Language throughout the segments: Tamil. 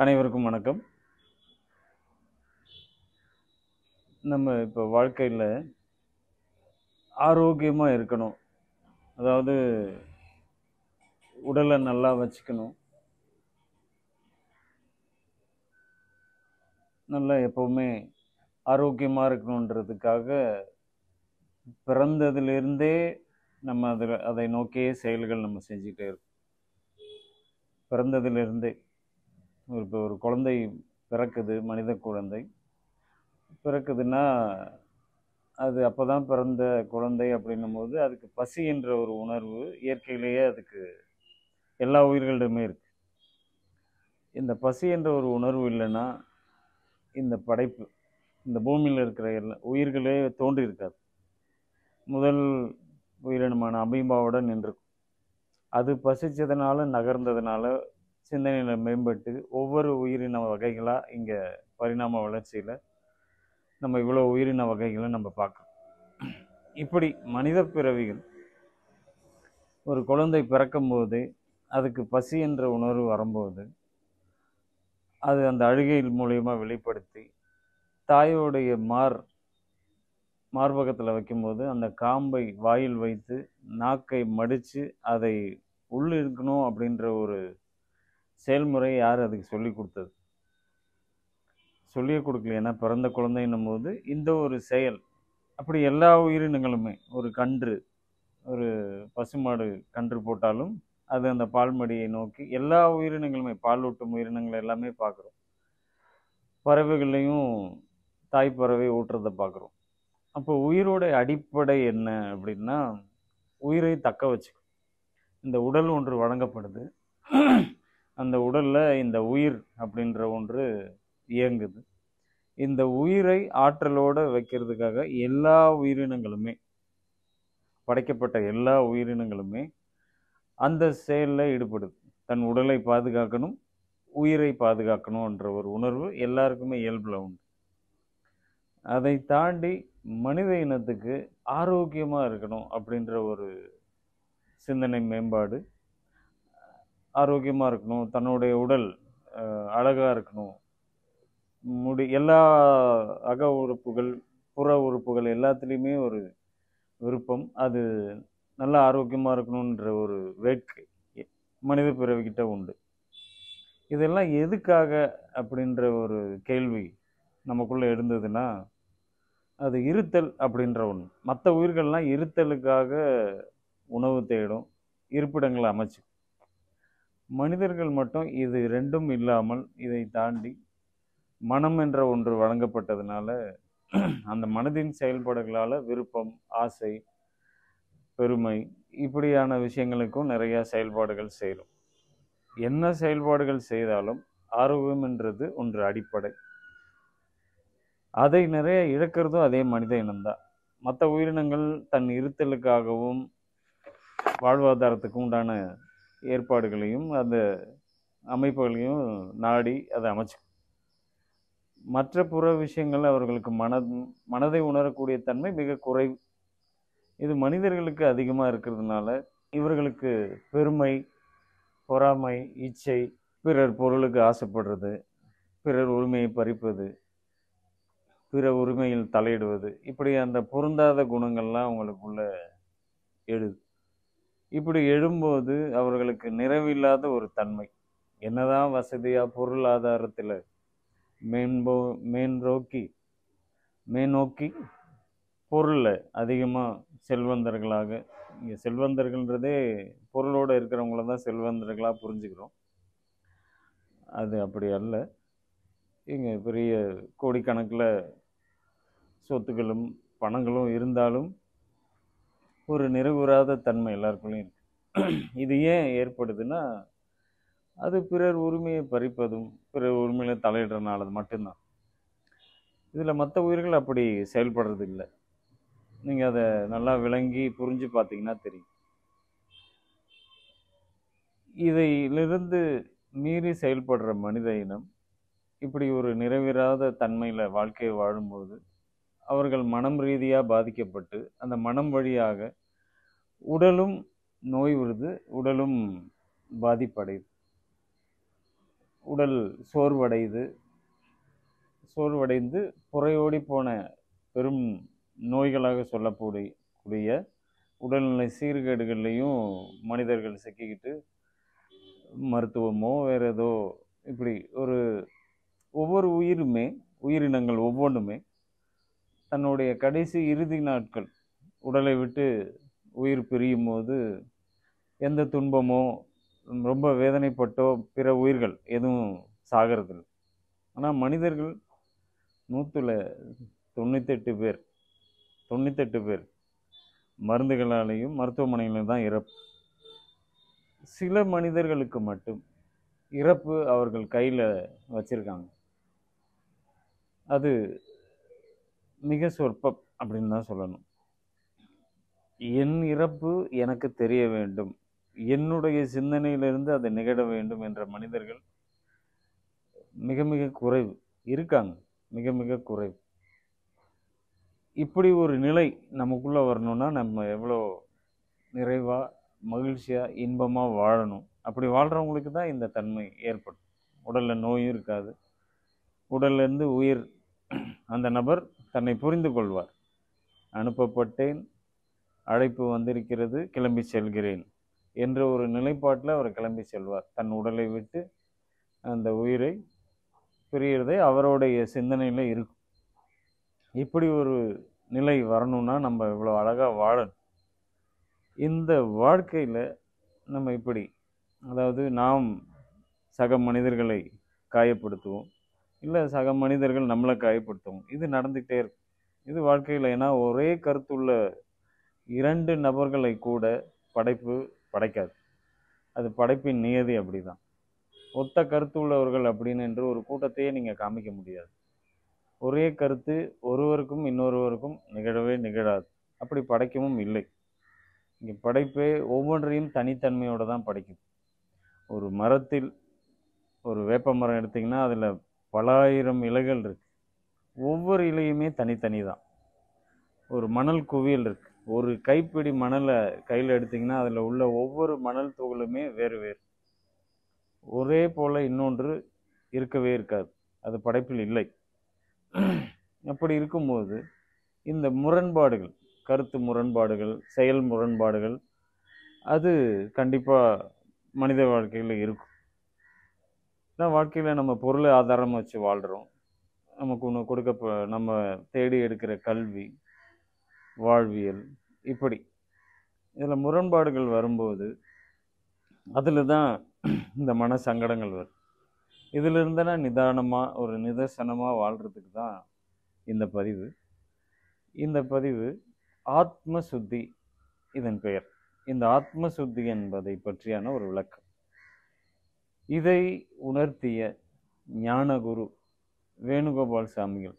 அனைவருக்கும் வணக்கம் நம்ம இப்போ வாழ்க்கையில் ஆரோக்கியமாக இருக்கணும் அதாவது உடலை நல்லா வச்சுக்கணும் நல்லா எப்போவுமே ஆரோக்கியமாக இருக்கணுன்றதுக்காக பிறந்ததிலிருந்தே நம்ம அதில் அதை நோக்கியே செயல்கள் நம்ம செஞ்சுக்கிட்டே இருக்கோம் பிறந்ததிலிருந்தே ஒரு இப்போ ஒரு குழந்தை பிறக்குது மனித குழந்தை பிறக்குதுன்னா அது அப்போ தான் பிறந்த குழந்தை அப்படின்னும் போது அதுக்கு பசி என்ற ஒரு உணர்வு இயற்கையிலேயே அதுக்கு எல்லா உயிர்களிடமே இருக்கு இந்த பசி என்ற ஒரு உணர்வு இல்லைன்னா இந்த படைப்பு இந்த பூமியில் இருக்கிற எல்லா உயிர்களே தோன்றி இருக்காது முதல் உயிரினமான அமீபாவோட நின்றுக்கும் அது பசிச்சதுனால நகர்ந்ததுனால சிந்தனையில் மேம்பட்டு ஒவ்வொரு உயிரின வகைகளாக இங்கே பரிணாம வளர்ச்சியில் நம்ம இவ்வளோ உயிரின வகைகளை நம்ம பார்க்கறோம் இப்படி மனித பிறவிகள் ஒரு குழந்தை பிறக்கும்போது அதுக்கு பசி என்ற உணர்வு வரும்போது அது அந்த அழுகையில் மூலியமாக வெளிப்படுத்தி தாயோடைய மார் மார்பகத்தில் வைக்கும்போது அந்த காம்பை வாயில் வைத்து நாக்கை மடித்து அதை உள்ள இருக்கணும் அப்படின்ற ஒரு செயல்முறை யார் அதுக்கு சொல்லி கொடுத்தது சொல்லியே கொடுக்கல ஏன்னா பிறந்த குழந்தைன்னும் போது இந்த ஒரு செயல் அப்படி எல்லா உயிரினங்களுமே ஒரு கன்று ஒரு பசுமாடு கன்று போட்டாலும் அது அந்த பால்மடியை நோக்கி எல்லா உயிரினங்களுமே பாலூட்டும் உயிரினங்கள் எல்லாமே பார்க்குறோம் பறவைகள்லையும் தாய் பறவை ஊட்டுறதை பார்க்குறோம் அப்போ உயிரோட அடிப்படை என்ன அப்படின்னா உயிரை தக்க வச்சுக்கும் இந்த உடல் ஒன்று வழங்கப்படுது அந்த உடலில் இந்த உயிர் அப்படின்ற ஒன்று இயங்குது இந்த உயிரை ஆற்றலோடு வைக்கிறதுக்காக எல்லா உயிரினங்களுமே படைக்கப்பட்ட எல்லா உயிரினங்களுமே அந்த செயலில் ஈடுபடுது தன் உடலை பாதுகாக்கணும் உயிரை பாதுகாக்கணுன்ற ஒரு உணர்வு எல்லாருக்குமே இயல்பில் உண்டு அதை தாண்டி மனித இனத்துக்கு ஆரோக்கியமாக இருக்கணும் அப்படின்ற ஒரு சிந்தனை மேம்பாடு ஆரோக்கியமாக இருக்கணும் தன்னுடைய உடல் அழகாக இருக்கணும் முடி எல்லா அக உறுப்புகள் புற உறுப்புகள் எல்லாத்துலேயுமே ஒரு விருப்பம் அது நல்லா ஆரோக்கியமாக இருக்கணுன்ற ஒரு வேட்கை மனித பிறவிக்கிட்ட உண்டு இதெல்லாம் எதுக்காக அப்படின்ற ஒரு கேள்வி நமக்குள்ளே இருந்ததுன்னா அது இருத்தல் அப்படின்ற ஒன்று மற்ற உயிர்கள்லாம் இருத்தலுக்காக உணவு தேடும் இருப்பிடங்களை அமைச்சு மனிதர்கள் மட்டும் இது ரெண்டும் இல்லாமல் இதை தாண்டி மனம் என்ற ஒன்று வழங்கப்பட்டதுனால அந்த மனதின் செயல்பாடுகளால் விருப்பம் ஆசை பெருமை இப்படியான விஷயங்களுக்கும் நிறையா செயல்பாடுகள் செய்கிறோம் என்ன செயல்பாடுகள் செய்தாலும் ஆரோக்கியம்ன்றது ஒன்று அடிப்படை அதை நிறைய இழக்கிறதும் அதே மனித இனம்தான் மற்ற உயிரினங்கள் தன் இருத்தலுக்காகவும் வாழ்வாதாரத்துக்கு உண்டான ஏற்பாடுகளையும் அந்த அமைப்புகளையும் நாடி அதை அமைச்சு மற்ற புற விஷயங்கள் அவர்களுக்கு மன மனதை உணரக்கூடிய தன்மை மிக குறைவு இது மனிதர்களுக்கு அதிகமாக இருக்கிறதுனால இவர்களுக்கு பெருமை பொறாமை இச்சை பிறர் பொருளுக்கு ஆசைப்படுறது பிறர் உரிமையை பறிப்பது பிற உரிமையில் தலையிடுவது இப்படி அந்த பொருந்தாத குணங்கள்லாம் அவங்களுக்குள்ள எழுது இப்படி எழும்போது அவர்களுக்கு நிறைவில்லாத ஒரு தன்மை என்னதான் வசதியாக பொருளாதாரத்தில் மேன்போ மேன்நோக்கி மேநோக்கி பொருளில் அதிகமாக செல்வந்தர்களாக இங்கே செல்வந்தர்கள்ன்றதே பொருளோடு இருக்கிறவங்கள தான் செல்வந்தர்களாக புரிஞ்சுக்கிறோம் அது அப்படி அல்ல இங்கே பெரிய கோடிக்கணக்கில் சொத்துக்களும் பணங்களும் இருந்தாலும் ஒரு நிறைவுறாத தன்மை எல்லாருக்குள்ளேயும் இருக்கு இது ஏன் ஏற்படுதுன்னா அது பிறர் உரிமையை பறிப்பதும் பிறர் உரிமையில் தலையிடுறதுனால மட்டும்தான் இதில் மற்ற உயிர்கள் அப்படி செயல்படுறது இல்லை நீங்கள் அதை நல்லா விளங்கி புரிஞ்சு பார்த்தீங்கன்னா தெரியும் இதிலிருந்து மீறி செயல்படுற மனித இனம் இப்படி ஒரு நிறைவேறாத தன்மையில் வாழ்க்கையை வாழும்போது அவர்கள் மனம் ரீதியாக பாதிக்கப்பட்டு அந்த மனம் வழியாக உடலும் நோய் வருது உடலும் பாதிப்படையுது உடல் சோர்வடைது சோர்வடைந்து புறையோடி போன பெரும் நோய்களாக சொல்லக்கூடிய கூடிய உடல்நிலை சீர்கேடுகள்லையும் மனிதர்கள் சிக்கிக்கிட்டு மருத்துவமோ வேற ஏதோ இப்படி ஒரு ஒவ்வொரு உயிருமே உயிரினங்கள் ஒவ்வொன்றுமே தன்னுடைய கடைசி இறுதி நாட்கள் உடலை விட்டு உயிர் பிரியும் போது எந்த துன்பமோ ரொம்ப வேதனைப்பட்டோ பிற உயிர்கள் எதுவும் சாகிறதில்லை ஆனால் மனிதர்கள் நூற்றில் தொண்ணூத்தெட்டு பேர் தொண்ணூத்தெட்டு பேர் மருந்துகளாலேயும் மருத்துவமனையிலும் தான் இறப்பு சில மனிதர்களுக்கு மட்டும் இறப்பு அவர்கள் கையில் வச்சிருக்காங்க அது மிக சொற்பம் அப்படின்னு தான் சொல்லணும் என் இறப்பு எனக்கு தெரிய வேண்டும் என்னுடைய சிந்தனையிலிருந்து அது நிகழ வேண்டும் என்ற மனிதர்கள் மிக மிக குறைவு இருக்காங்க மிக மிக குறைவு இப்படி ஒரு நிலை நமக்குள்ளே வரணும்னா நம்ம எவ்வளோ நிறைவாக மகிழ்ச்சியாக இன்பமாக வாழணும் அப்படி வாழ்கிறவங்களுக்கு தான் இந்த தன்மை ஏற்படும் உடலில் நோயும் இருக்காது உடல்லேருந்து உயிர் அந்த நபர் தன்னை புரிந்து கொள்வார் அனுப்பப்பட்டேன் அழைப்பு வந்திருக்கிறது கிளம்பி செல்கிறேன் என்ற ஒரு நிலைப்பாட்டில் அவர் கிளம்பி செல்வார் தன் உடலை விட்டு அந்த உயிரை பிரியறதை அவருடைய சிந்தனையில் இருக்கும் இப்படி ஒரு நிலை வரணும்னா நம்ம இவ்வளோ அழகாக வாழணும் இந்த வாழ்க்கையில் நம்ம இப்படி அதாவது நாம் சக மனிதர்களை காயப்படுத்துவோம் இல்லை சக மனிதர்கள் நம்மளை காயப்படுத்துவோம் இது நடந்துக்கிட்டே இருக்கும் இது வாழ்க்கையில் ஏன்னா ஒரே கருத்துள்ள இரண்டு நபர்களை கூட படைப்பு படைக்காது அது படைப்பின் நியதி அப்படி தான் ஒத்த கருத்து உள்ளவர்கள் அப்படின்னு என்று ஒரு கூட்டத்தையே நீங்கள் காமிக்க முடியாது ஒரே கருத்து ஒருவருக்கும் இன்னொருவருக்கும் நிகழவே நிகழாது அப்படி படைக்கவும் இல்லை இங்கே படைப்பே ஒவ்வொன்றையும் தனித்தன்மையோடு தான் படைக்குது ஒரு மரத்தில் ஒரு வேப்ப மரம் எடுத்திங்கன்னா அதில் பலாயிரம் இலைகள் இருக்கு ஒவ்வொரு இலையுமே தனித்தனி தான் ஒரு மணல் குவியல் இருக்கு ஒரு கைப்பிடி மணலை கையில் எடுத்திங்கன்னா அதில் உள்ள ஒவ்வொரு மணல் துகளுமே வேறு வேறு ஒரே போல் இன்னொன்று இருக்கவே இருக்காது அது படைப்பில் இல்லை அப்படி இருக்கும்போது இந்த முரண்பாடுகள் கருத்து முரண்பாடுகள் செயல் முரண்பாடுகள் அது கண்டிப்பாக மனித வாழ்க்கையில் இருக்கும் ஏன்னா வாழ்க்கையில் நம்ம பொருளை ஆதாரமாக வச்சு வாழ்கிறோம் நமக்கு ஒன்று கொடுக்க நம்ம தேடி எடுக்கிற கல்வி வாழ்வியல் இப்படி இதில் முரண்பாடுகள் வரும்போது அதில் தான் இந்த மன சங்கடங்கள் வரும் இதில் இருந்தனா நிதானமாக ஒரு நிதர்சனமாக வாழ்கிறதுக்கு தான் இந்த பதிவு இந்த பதிவு ஆத்ம சுத்தி இதன் பெயர் இந்த ஆத்ம சுத்தி என்பதை பற்றியான ஒரு விளக்கம் இதை உணர்த்திய ஞானகுரு வேணுகோபால் சாமிகள்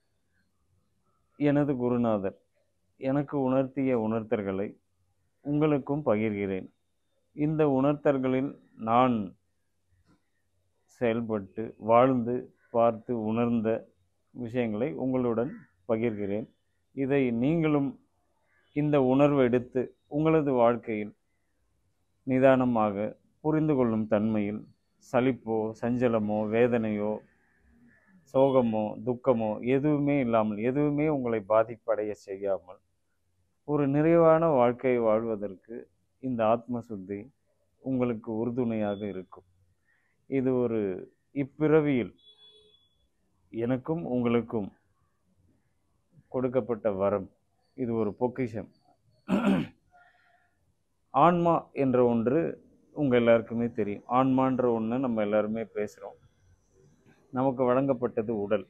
எனது குருநாதர் எனக்கு உணர்த்திய உணர்த்தல்களை உங்களுக்கும் பகிர்கிறேன் இந்த உணர்த்தல்களில் நான் செயல்பட்டு வாழ்ந்து பார்த்து உணர்ந்த விஷயங்களை உங்களுடன் பகிர்கிறேன் இதை நீங்களும் இந்த உணர்வு எடுத்து உங்களது வாழ்க்கையில் நிதானமாக புரிந்து கொள்ளும் தன்மையில் சலிப்போ சஞ்சலமோ வேதனையோ சோகமோ துக்கமோ எதுவுமே இல்லாமல் எதுவுமே உங்களை பாதிப்படைய செய்யாமல் ஒரு நிறைவான வாழ்க்கையை வாழ்வதற்கு இந்த ஆத்ம சுத்தி உங்களுக்கு உறுதுணையாக இருக்கும் இது ஒரு இப்பிறவியில் எனக்கும் உங்களுக்கும் கொடுக்கப்பட்ட வரம் இது ஒரு பொக்கிஷம் ஆன்மா என்ற ஒன்று உங்கள் எல்லாருக்குமே தெரியும் ஆன்மான்ற ஒன்று நம்ம எல்லாருமே பேசுகிறோம் நமக்கு வழங்கப்பட்டது உடல்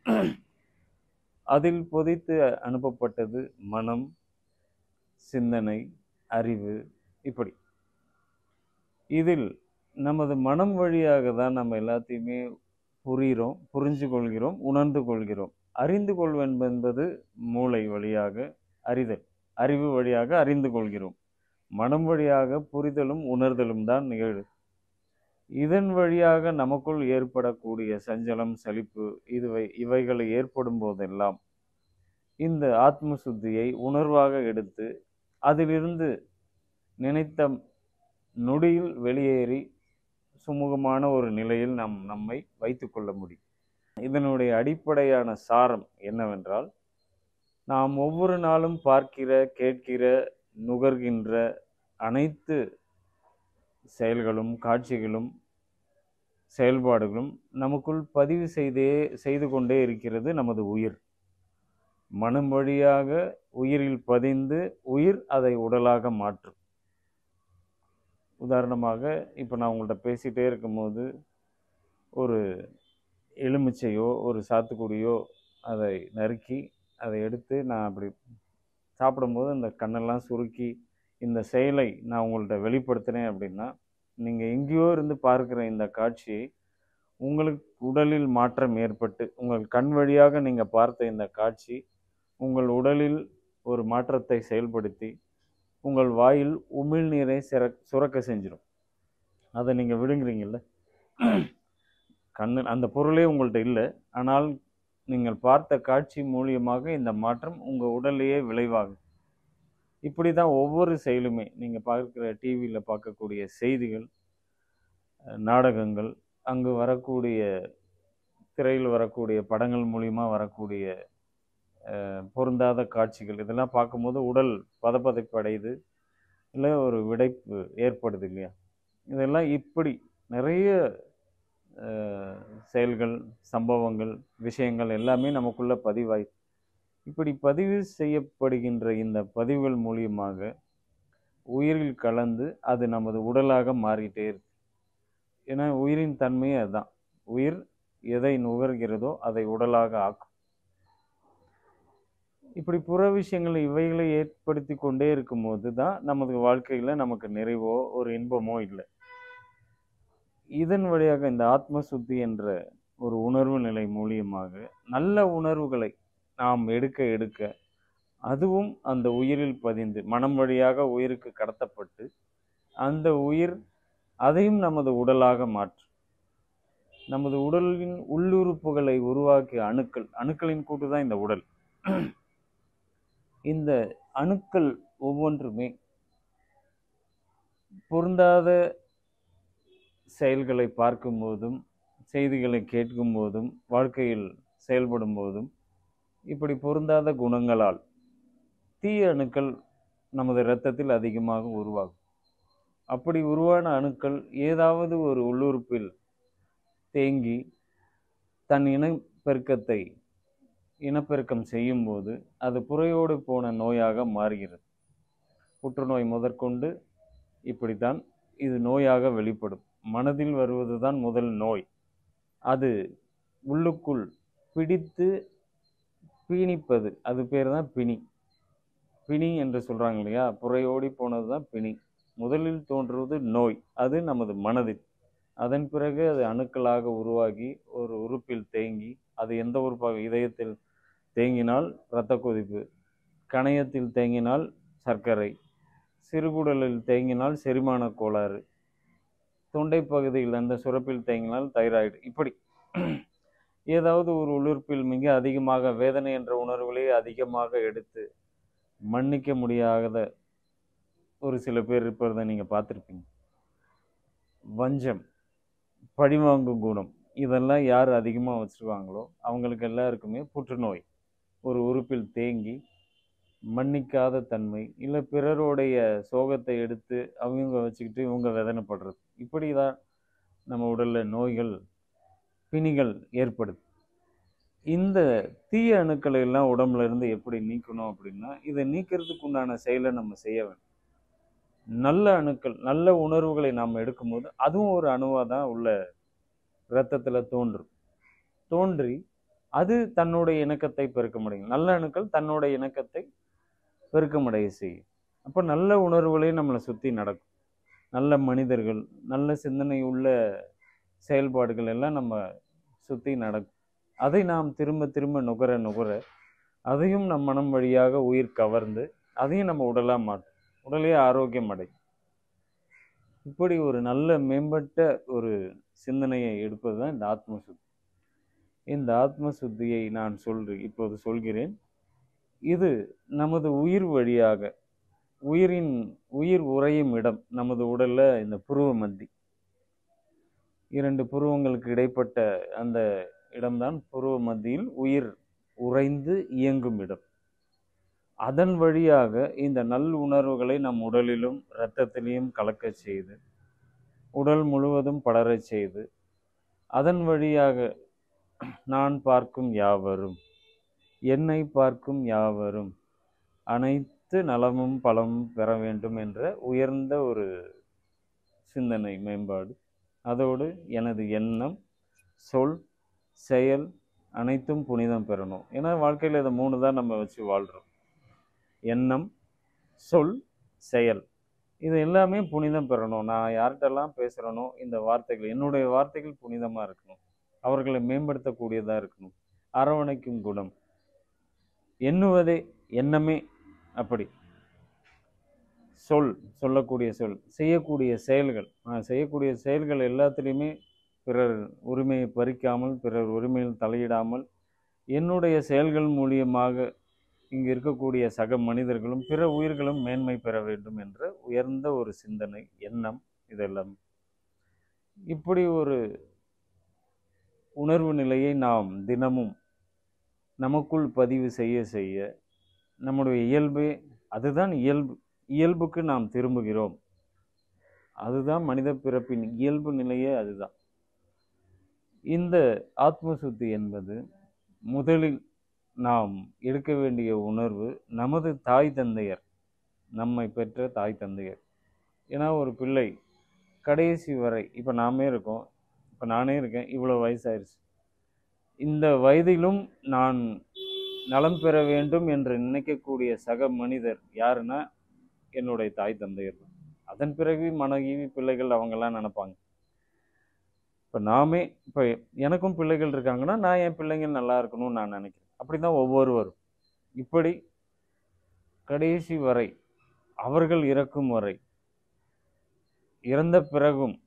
அதில் பொதித்து அனுப்பப்பட்டது மனம் சிந்தனை அறிவு இப்படி இதில் நமது மனம் வழியாக தான் நம்ம எல்லாத்தையுமே புரிகிறோம் புரிஞ்சு கொள்கிறோம் உணர்ந்து கொள்கிறோம் அறிந்து கொள்வன் என்பது மூளை வழியாக அறிதல் அறிவு வழியாக அறிந்து கொள்கிறோம் மனம் வழியாக புரிதலும் உணர்தலும் தான் நிகழ் இதன் வழியாக நமக்குள் ஏற்படக்கூடிய சஞ்சலம் சலிப்பு இதுவை இவைகளை ஏற்படும் போதெல்லாம் இந்த ஆத்ம சுத்தியை உணர்வாக எடுத்து அதிலிருந்து நினைத்த நொடியில் வெளியேறி சுமூகமான ஒரு நிலையில் நாம் நம்மை வைத்துக்கொள்ள முடியும் இதனுடைய அடிப்படையான சாரம் என்னவென்றால் நாம் ஒவ்வொரு நாளும் பார்க்கிற கேட்கிற நுகர்கின்ற அனைத்து செயல்களும் காட்சிகளும் செயல்பாடுகளும் நமக்குள் பதிவு செய்தே செய்து கொண்டே இருக்கிறது நமது உயிர் மனம் வழியாக உயிரில் பதிந்து உயிர் அதை உடலாக மாற்றும் உதாரணமாக இப்போ நான் உங்கள்கிட்ட பேசிகிட்டே இருக்கும்போது ஒரு எலுமிச்சையோ ஒரு சாத்துக்குடியோ அதை நறுக்கி அதை எடுத்து நான் அப்படி சாப்பிடும்போது அந்த கண்ணெல்லாம் சுருக்கி இந்த செயலை நான் உங்கள்கிட்ட வெளிப்படுத்தினேன் அப்படின்னா நீங்கள் எங்கேயோ இருந்து பார்க்குற இந்த காட்சியை உங்களுக்கு உடலில் மாற்றம் ஏற்பட்டு உங்கள் கண் வழியாக நீங்கள் பார்த்த இந்த காட்சி உங்கள் உடலில் ஒரு மாற்றத்தை செயல்படுத்தி உங்கள் வாயில் உமிழ்நீரை சிற சுரக்க செஞ்சிடும் அதை நீங்கள் விழுங்குறீங்கல்ல கண்ணு அந்த பொருளே உங்கள்கிட்ட இல்லை ஆனால் நீங்கள் பார்த்த காட்சி மூலியமாக இந்த மாற்றம் உங்கள் உடல்லையே விளைவாகும் இப்படி தான் ஒவ்வொரு செயலுமே நீங்கள் பார்க்குற டிவியில் பார்க்கக்கூடிய செய்திகள் அஹ், நாடகங்கள் அங்கு வரக்கூடிய திரையில் வரக்கூடிய படங்கள் மூலிமா வரக்கூடிய அஹ், பொருந்தாத காட்சிகள் இதெல்லாம் பார்க்கும்போது உடல் பதப்பதைப்பு அடையுது இல்லை ஒரு விடைப்பு ஏற்படுது இல்லையா இதெல்லாம் இப்படி நிறைய அஹ், செயல்கள் சம்பவங்கள் விஷயங்கள் எல்லாமே நமக்குள்ள பதிவாய் இப்படி பதிவு செய்யப்படுகின்ற இந்த பதிவுகள் மூலியமாக உயிரில் கலந்து அது நமது உடலாக மாறிட்டே இருக்கு ஏன்னா உயிரின் தன்மையே அதுதான் உயிர் எதை நுகர்கிறதோ அதை உடலாக ஆக்கும் இப்படி புற விஷயங்கள் இவைகளை ஏற்படுத்தி கொண்டே இருக்கும்போது தான் நமது வாழ்க்கையில் நமக்கு நிறைவோ ஒரு இன்பமோ இல்லை இதன் வழியாக இந்த ஆத்ம சுத்தி என்ற ஒரு உணர்வு நிலை மூலியமாக நல்ல உணர்வுகளை நாம் எடுக்க எடுக்க அதுவும் அந்த உயிரில் பதிந்து மனம் வழியாக உயிருக்கு கடத்தப்பட்டு அந்த உயிர் அதையும் நமது உடலாக மாற்றும் நமது உடலின் உள்ளுறுப்புகளை உருவாக்கிய அணுக்கள் அணுக்களின் கூட்டு தான் இந்த உடல் இந்த அணுக்கள் ஒவ்வொன்றுமே பொருந்தாத செயல்களை பார்க்கும்போதும் செய்திகளை கேட்கும் போதும் வாழ்க்கையில் செயல்படும் போதும் இப்படி பொருந்தாத குணங்களால் தீய அணுக்கள் நமது இரத்தத்தில் அதிகமாக உருவாகும் அப்படி உருவான அணுக்கள் ஏதாவது ஒரு உள்ளுறுப்பில் தேங்கி தன் இனப்பெருக்கத்தை இனப்பெருக்கம் செய்யும்போது அது புறையோடு போன நோயாக மாறுகிறது புற்றுநோய் முதற்கொண்டு இப்படித்தான் இது நோயாக வெளிப்படும் மனதில் வருவதுதான் முதல் நோய் அது உள்ளுக்குள் பிடித்து பீணிப்பது அது பேர் தான் பிணி பிணி என்று சொல்கிறாங்க இல்லையா புறையோடி போனது தான் பிணி முதலில் தோன்றுவது நோய் அது நமது மனதில் அதன் பிறகு அது அணுக்களாக உருவாகி ஒரு உறுப்பில் தேங்கி அது எந்த உறுப்பாக இதயத்தில் தேங்கினால் இரத்த கொதிப்பு கணையத்தில் தேங்கினால் சர்க்கரை சிறுகுடலில் தேங்கினால் செரிமான கோளாறு தொண்டை பகுதியில் அந்த சுரப்பில் தேங்கினால் தைராய்டு இப்படி ஏதாவது ஒரு உளுர்ப்பில் மிக அதிகமாக வேதனை என்ற உணர்வுகளே அதிகமாக எடுத்து மன்னிக்க முடியாத ஒரு சில பேர் இருப்பதை நீங்கள் பார்த்துருப்பீங்க வஞ்சம் பழிவாங்கும் குணம் இதெல்லாம் யார் அதிகமாக வச்சுருவாங்களோ அவங்களுக்கு எல்லாருக்குமே புற்றுநோய் ஒரு உறுப்பில் தேங்கி மன்னிக்காத தன்மை இல்லை பிறருடைய சோகத்தை எடுத்து அவங்க வச்சுக்கிட்டு இவங்க வேதனைப்படுறது இப்படி தான் நம்ம உடலில் நோய்கள் பிணிகள் ஏற்படுது இந்த தீய அணுக்களை எல்லாம் உடம்புல இருந்து எப்படி நீக்கணும் அப்படின்னா இதை நீக்கிறதுக்கு உண்டான செயலை நம்ம செய்ய வேண்டும் நல்ல அணுக்கள் நல்ல உணர்வுகளை நாம் எடுக்கும்போது அதுவும் ஒரு அணுவாக தான் உள்ள இரத்தத்தில் தோன்றும் தோன்றி அது தன்னுடைய இணக்கத்தை பெருக்க முடியும் நல்ல அணுக்கள் தன்னுடைய இணக்கத்தை பெருக்கமடைய செய்யும் அப்போ நல்ல உணர்வுகளே நம்மளை சுற்றி நடக்கும் நல்ல மனிதர்கள் நல்ல சிந்தனை உள்ள செயல்பாடுகள் எல்லாம் நம்ம சுற்றி நடக்கும் அதை நாம் திரும்ப திரும்ப நுகர நுகர அதையும் நம் மனம் வழியாக உயிர் கவர்ந்து அதையும் நம்ம உடலாக மாற்றும் உடலே ஆரோக்கியம் அடையும் இப்படி ஒரு நல்ல மேம்பட்ட ஒரு சிந்தனையை எடுப்பது தான் இந்த ஆத்ம சுத்தி இந்த ஆத்ம சுத்தியை நான் சொல்றேன் இப்போது சொல்கிறேன் இது நமது உயிர் வழியாக உயிரின் உயிர் உறையும் இடம் நமது உடல்ல இந்த புருவ மத்தி இரண்டு புருவங்களுக்கு இடைப்பட்ட அந்த இடம்தான் புருவ மத்தியில் உயிர் உறைந்து இயங்கும் இடம் அதன் வழியாக இந்த நல் உணர்வுகளை நம் உடலிலும் இரத்தத்திலையும் கலக்கச் செய்து உடல் முழுவதும் படரச் செய்து அதன் வழியாக நான் பார்க்கும் யாவரும் என்னை பார்க்கும் யாவரும் அனைத்து நலமும் பலமும் பெற வேண்டும் என்ற உயர்ந்த ஒரு சிந்தனை மேம்பாடு அதோடு எனது எண்ணம் சொல் செயல் அனைத்தும் புனிதம் பெறணும் ஏன்னா வாழ்க்கையில் இதை மூணு தான் நம்ம வச்சு வாழ்கிறோம் எண்ணம் சொல் செயல் இது எல்லாமே புனிதம் பெறணும் நான் யார்கிட்டெல்லாம் பேசுகிறேனோ இந்த வார்த்தைகள் என்னுடைய வார்த்தைகள் புனிதமாக இருக்கணும் அவர்களை மேம்படுத்தக்கூடியதாக இருக்கணும் அரவணைக்கும் குணம் எண்ணுவதே எண்ணமே அப்படி சொல் சொல்லக்கூடிய சொல் செய்யக்கூடிய செயல்கள் நான் செய்யக்கூடிய செயல்கள் எல்லாத்துலேயுமே பிறர் உரிமையை பறிக்காமல் பிறர் உரிமையில் தலையிடாமல் என்னுடைய செயல்கள் மூலியமாக இங்கு இருக்கக்கூடிய சக மனிதர்களும் பிற உயிர்களும் மேன்மை பெற வேண்டும் என்ற உயர்ந்த ஒரு சிந்தனை எண்ணம் இதெல்லாம் இப்படி ஒரு உணர்வு நிலையை நாம் தினமும் நமக்குள் பதிவு செய்ய செய்ய நம்முடைய இயல்பே அதுதான் இயல்பு இயல்புக்கு நாம் திரும்புகிறோம் அதுதான் மனித பிறப்பின் இயல்பு நிலையே அதுதான் இந்த ஆத்ம சுத்தி என்பது முதலில் நாம் எடுக்க வேண்டிய உணர்வு நமது தாய் தந்தையர் நம்மை பெற்ற தாய் தந்தையர் ஏன்னா ஒரு பிள்ளை கடைசி வரை இப்போ நாமே இருக்கோம் இப்போ நானே இருக்கேன் இவ்வளோ வயசாயிருச்சு இந்த வயதிலும் நான் நலம் பெற வேண்டும் என்று நினைக்கக்கூடிய சக மனிதர் யாருன்னா என்னுடைய தாய் தந்தையர் தான் அதன் பிறகு மனைவி பிள்ளைகள் அவங்கெல்லாம் நினைப்பாங்க இப்போ நாமே இப்போ எனக்கும் பிள்ளைகள் இருக்காங்கன்னா நான் என் பிள்ளைங்கள் நல்லா இருக்கணும்னு நான் நினைக்கிறேன் அப்படி தான் ஒவ்வொருவரும் இப்படி கடைசி வரை அவர்கள் இறக்கும் வரை இறந்த பிறகும்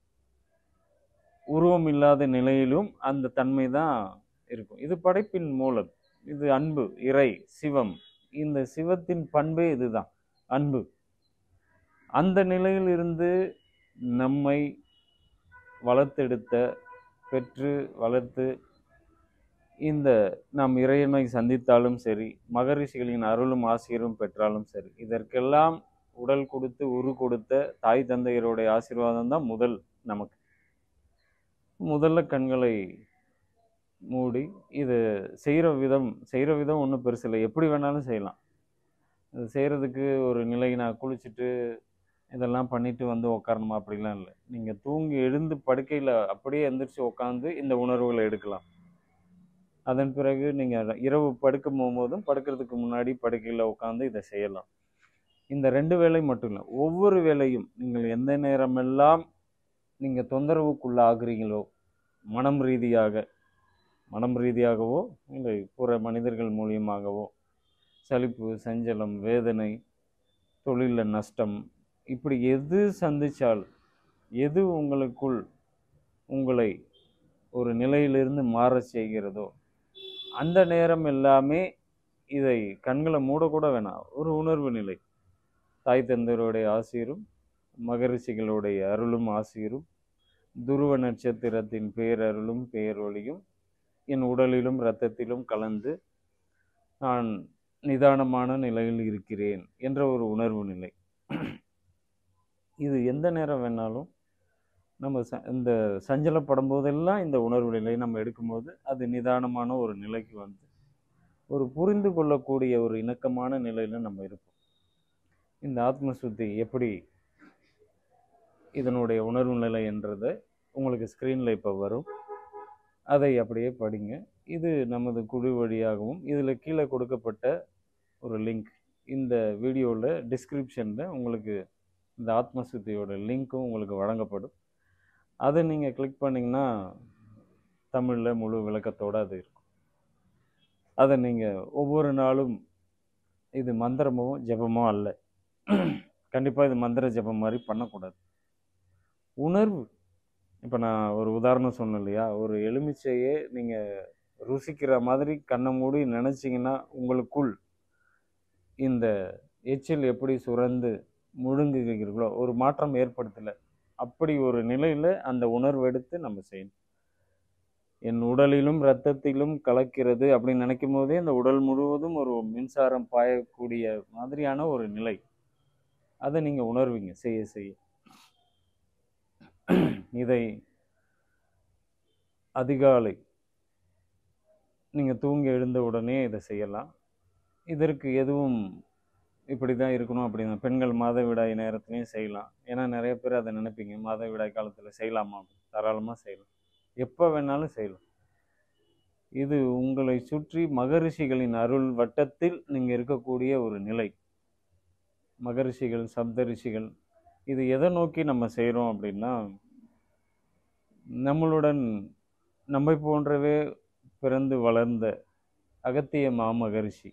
உருவம் இல்லாத நிலையிலும் அந்த தன்மை தான் இருக்கும் இது படைப்பின் மூலம் இது அன்பு இறை சிவம் இந்த சிவத்தின் பண்பே இதுதான் அன்பு அந்த நிலையில் இருந்து நம்மை வளர்த்தெடுத்த பெற்று வளர்த்து இந்த நாம் இறைவனை சந்தித்தாலும் சரி மகரிஷிகளின் அருளும் ஆசிரியரும் பெற்றாலும் சரி இதற்கெல்லாம் உடல் கொடுத்து உரு கொடுத்த தாய் தந்தையருடைய ஆசீர்வாதம் தான் முதல் நமக்கு முதல்ல கண்களை மூடி இது செய்கிற விதம் செய்கிற விதம் ஒன்றும் பெருசு இல்லை எப்படி வேணாலும் செய்யலாம் இது செய்கிறதுக்கு ஒரு நிலை நான் குளிச்சுட்டு இதெல்லாம் பண்ணிட்டு வந்து உக்காரணுமா அப்படிலாம் இல்லை நீங்கள் தூங்கி எழுந்து படுக்கையில் அப்படியே எந்திரிச்சு உட்காந்து இந்த உணர்வுகளை எடுக்கலாம் அதன் பிறகு நீங்கள் இரவு படுக்க போகும்போதும் படுக்கிறதுக்கு முன்னாடி படுக்கையில் உட்காந்து இதை செய்யலாம் இந்த ரெண்டு வேலை மட்டும் இல்லை ஒவ்வொரு வேலையும் நீங்கள் எந்த நேரமெல்லாம் நீங்கள் தொந்தரவுக்குள்ளாகிறீங்களோ மனம் ரீதியாக மனம் ரீதியாகவோ இல்லை புற மனிதர்கள் மூலியமாகவோ சலிப்பு சஞ்சலம் வேதனை தொழிலில் நஷ்டம் இப்படி எது சந்திச்சாலும் எது உங்களுக்குள் உங்களை ஒரு நிலையிலிருந்து மாறச் செய்கிறதோ அந்த நேரம் எல்லாமே இதை கண்களை மூடக்கூட வேணாம் ஒரு உணர்வு நிலை தாய் தந்தையருடைய ஆசீரும் மகரிஷிகளுடைய அருளும் ஆசீரும் துருவ நட்சத்திரத்தின் பேரருளும் பேரொளியும் என் உடலிலும் இரத்தத்திலும் கலந்து நான் நிதானமான நிலையில் இருக்கிறேன் என்ற ஒரு உணர்வு நிலை இது எந்த நேரம் வேணாலும் நம்ம ச இந்த சஞ்சலப்படும் போதெல்லாம் இந்த உணர்வு நிலை நம்ம எடுக்கும்போது அது நிதானமான ஒரு நிலைக்கு வந்து ஒரு புரிந்து கொள்ளக்கூடிய ஒரு இணக்கமான நிலையில் நம்ம இருப்போம் இந்த ஆத்ம சுத்தி எப்படி இதனுடைய உணர்வு நிலை என்றதை உங்களுக்கு ஸ்க்ரீனில் இப்போ வரும் அதை அப்படியே படிங்க இது நமது குழு வழியாகவும் இதில் கீழே கொடுக்கப்பட்ட ஒரு லிங்க் இந்த வீடியோவில் டிஸ்கிரிப்ஷனில் உங்களுக்கு இந்த ஆத்மசுத்தியோட லிங்க்கும் உங்களுக்கு வழங்கப்படும் அதை நீங்கள் கிளிக் பண்ணிங்கன்னா தமிழில் முழு விளக்கத்தோடு அது இருக்கும் அதை நீங்கள் ஒவ்வொரு நாளும் இது மந்திரமோ ஜெபமோ அல்ல கண்டிப்பாக இது மந்திர ஜெபம் மாதிரி பண்ணக்கூடாது உணர்வு இப்போ நான் ஒரு உதாரணம் சொன்னேன் இல்லையா ஒரு எலுமிச்சையே நீங்கள் ருசிக்கிற மாதிரி கண்ணை மூடி நினச்சிங்கன்னா உங்களுக்குள் இந்த எச்சில் எப்படி சுரந்து முழுங்குகிறீர்களோ ஒரு மாற்றம் ஏற்படுத்தலை அப்படி ஒரு நிலையில் அந்த உணர்வு எடுத்து நம்ம செய்யணும் என் உடலிலும் இரத்தத்திலும் கலக்கிறது அப்படின்னு நினைக்கும் போதே அந்த உடல் முழுவதும் ஒரு மின்சாரம் பாயக்கூடிய மாதிரியான ஒரு நிலை அதை நீங்கள் உணர்வீங்க செய்ய செய்ய இதை அதிகாலை நீங்கள் தூங்கி எழுந்த உடனே இதை செய்யலாம் இதற்கு எதுவும் இப்படி தான் இருக்கணும் அப்படின்னு பெண்கள் மாதவிடாய் நேரத்துலையும் செய்யலாம் ஏன்னா நிறைய பேர் அதை நினைப்பீங்க மாதவிடாய் காலத்தில் செய்யலாமா தாராளமாக செய்யலாம் எப்போ வேணாலும் செய்யலாம் இது உங்களை சுற்றி மகரிஷிகளின் அருள் வட்டத்தில் நீங்கள் இருக்கக்கூடிய ஒரு நிலை மகரிஷிகள் சப்தரிஷிகள் இது எதை நோக்கி நம்ம செய்கிறோம் அப்படின்னா நம்மளுடன் நம்மை போன்றவே பிறந்து வளர்ந்த அகத்திய மாமகரிஷி